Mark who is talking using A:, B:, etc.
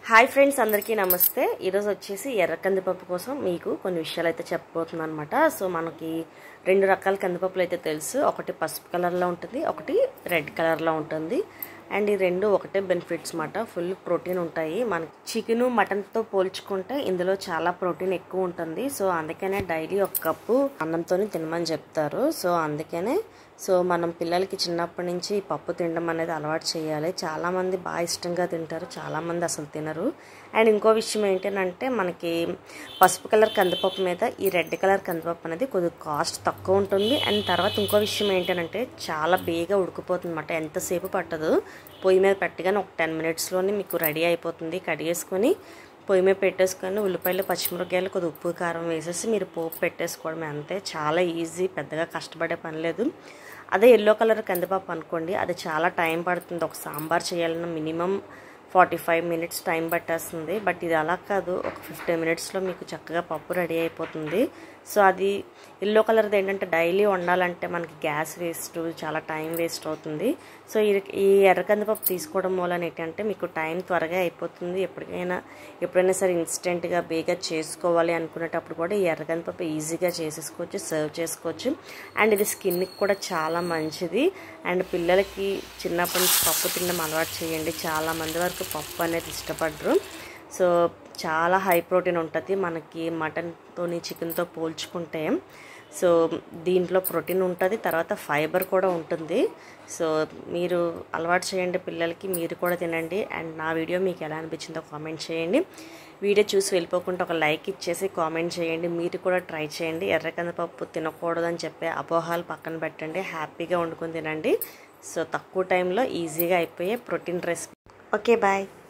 A: hi friends అందరికీ నమస్తే ఈరోజు వచ్చేసి ఎర్ర కందిపప్పు కోసం మీకు కొన్ని విషయాలు అయితే చెప్పబోతున్నాను అనమాట సో మనకి రెండు రకాల కందిపప్పులు అయితే తెలుసు ఒకటి పసుపు కలర్లో ఉంటుంది ఒకటి రెడ్ కలర్లో ఉంటుంది అండ్ ఈ రెండు ఒకటే బెనిఫిట్స్ మాట ఫుల్ ప్రోటీన్ ఉంటాయి మనకి చికెన్ మటన్తో పోల్చుకుంటే ఇందులో చాలా ప్రోటీన్ ఎక్కువ ఉంటుంది సో అందుకనే డైలీ ఒక కప్పు అన్నంతో తినమని చెప్తారు సో అందుకనే సో మనం పిల్లలకి చిన్నప్పటి నుంచి పప్పు తినడం అనేది అలవాటు చేయాలి చాలామంది బాగా ఇష్టంగా తింటారు చాలామంది అసలు తినరు అండ్ ఇంకో విషయం ఏంటంటే మనకి పసుపు కలర్ కందిపప్పు మీద ఈ రెడ్ కలర్ కందిపప్పు అనేది కొద్దిగా కాస్ట్ తక్కువ ఉంటుంది అండ్ తర్వాత ఇంకో విషయం ఏంటంటే చాలా బేగా ఉడికిపోతుంది అనమాట ఎంతసేపు పట్టదు పొయ్యి మీద పెట్టగానే ఒక టెన్ మినిట్స్లోనే మీకు రెడీ అయిపోతుంది కడిగేసుకొని పొయ్యి మీద పెట్టేసుకొని ఉల్లిపాయలు పచ్చిమిరపకాయలు కొద్ది ఉప్పు కారం వేసేసి మీరు పోపు పెట్టేసుకోవడమే అంతే చాలా ఈజీ పెద్దగా కష్టపడే పని లేదు అదే ఎల్లో కలర్ కందిపప్పు అనుకోండి అది చాలా టైం పడుతుంది ఒక సాంబార్ చేయాలన్న minimum forty five minutes time పట్టేస్తుంది బట్ ఇది అలా కాదు ఒక ఫిఫ్టీన్ మినిట్స్లో మీకు చక్కగా పప్పు రెడీ అయిపోతుంది సో అది ఎల్లో కలర్ది ఏంటంటే డైలీ వండాలంటే మనకి గ్యాస్ వేస్ట్ చాలా టైం వేస్ట్ అవుతుంది సో ఈ ఈ ఎర్ర కందిపప్పు తీసుకోవడం వలన ఏంటంటే మీకు టైం త్వరగా అయిపోతుంది ఎప్పటికైనా ఎప్పుడైనా సరే ఇన్స్టెంట్గా బేగా చేసుకోవాలి అనుకునేటప్పుడు కూడా ఈ ఎర్ర కందిపప్పు ఈజీగా చేసేసుకోవచ్చు సర్వ్ చేసుకోవచ్చు అండ్ ఇది స్కిన్కి కూడా చాలా మంచిది అండ్ పిల్లలకి చిన్నప్పటి నుంచి పప్పు తినడం అలవాటు చేయండి చాలా మంది వరకు పప్పు అనేది ఇష్టపడరు సో చాలా హై ప్రోటీన్ ఉంటుంది మనకి మటన్తోని చికెన్తో పోల్చుకుంటే సో దీంట్లో ప్రోటీన్ ఉంటుంది తర్వాత ఫైబర్ కూడా ఉంటుంది సో మీరు అలవాటు చేయండి పిల్లలకి మీరు కూడా తినండి అండ్ నా వీడియో మీకు ఎలా అనిపించిందో కామెంట్ చేయండి వీడియో చూసి వెళ్ళిపోకుండా ఒక లైక్ ఇచ్చేసి కామెంట్ చేయండి మీరు కూడా ట్రై చేయండి ఎర్రకందపప్పు తినకూడదని చెప్పే అపోహాలు పక్కన పెట్టండి హ్యాపీగా వండుకొని తినండి సో తక్కువ టైంలో ఈజీగా అయిపోయే ప్రోటీన్ రెసిపీ ఓకే బాయ్